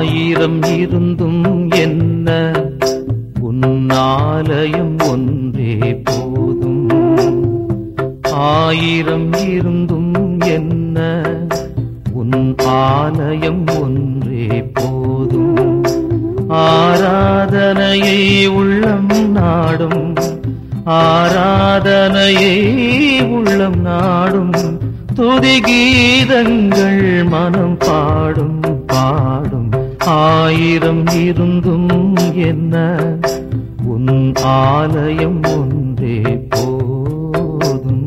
ஆயிரம் இருந்தும் என்ன உன்னாலயம் ஒன்றே போதும் ஆயிரம் இருந்தும் என்ன உன் ஆலயம் ஒன்றே போதும் ஆராதனையை உள்ளம் நாடும் ஆராதனையை உள்ளம் நாடும் துதி கீதங்கள் மனம் பாடும் பாடும் ஆயிரம் இருந்தும் என்ன உன் ஆலயம் ஒன்றே போதும்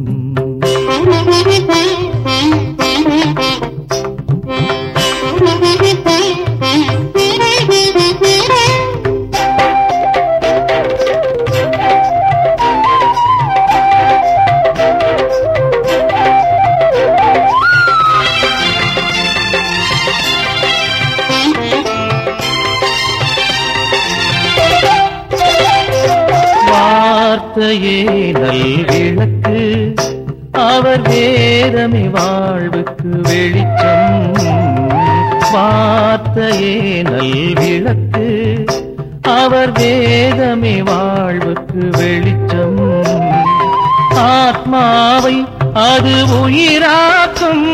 வார்த்தையே நல்விளக்கு அவர் வேதமே வாழ்வுக்கு வெளிச்சம் வார்த்தையே நல்விளக்கு அவர் வேதமே வாழ்வுக்கு வெளிச்சம் ஆத்மாவை அது உயிராக்கும்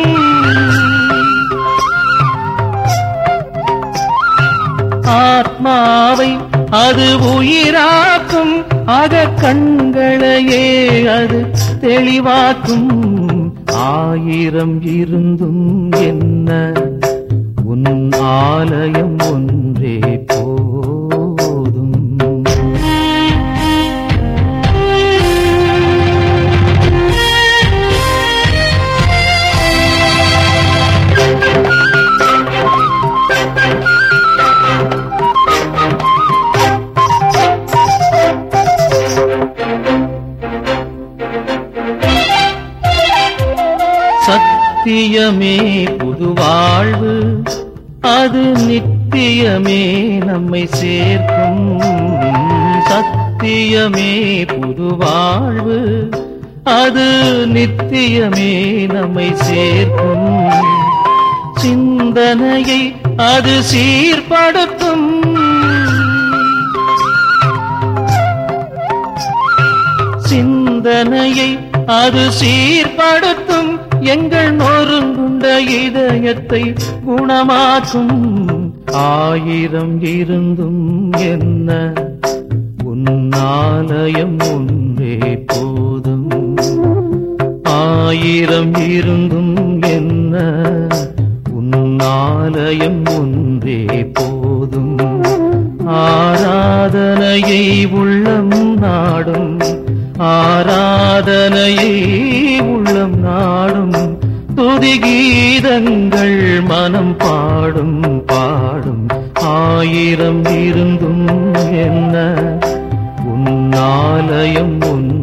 ஆத்மாவை அது உயிராக்கும் அக கண்களையே அது தெளிவாக்கும் ஆயிரம் இருந்தும் என்ன உன் ஆலயம் ஒன்றே போதும் சத்தியமே புது வாழ்வு அது நித்தியமே நம்மை சேர்க்கும் சத்தியமே புது வாழ்வு அது நித்தியமே நம்மை சேர்க்கும் சிந்தனையை அது சீர்படுத்தும் சிந்தனையை அது சீர்படுத்தும் எங்கள் நொறுங்குண்ட இதயத்தை குணமாக்கும் ஆயிரம் இருந்தும் என்ன உன்னாலயம் ஒன்றே போதும் ஆயிரம் இருந்தும் என்ன உன்னாலயம் ஒன்றே போதும் ஆராதனையை உள்ளம் நாடும் ஆராதனையை உள்ளம் நாடும் துதி கீதங்கள் மனம் பாடும் பாடும் ஆயிரம் இருந்தும் என்ன உன்னாலயம் ஒன்று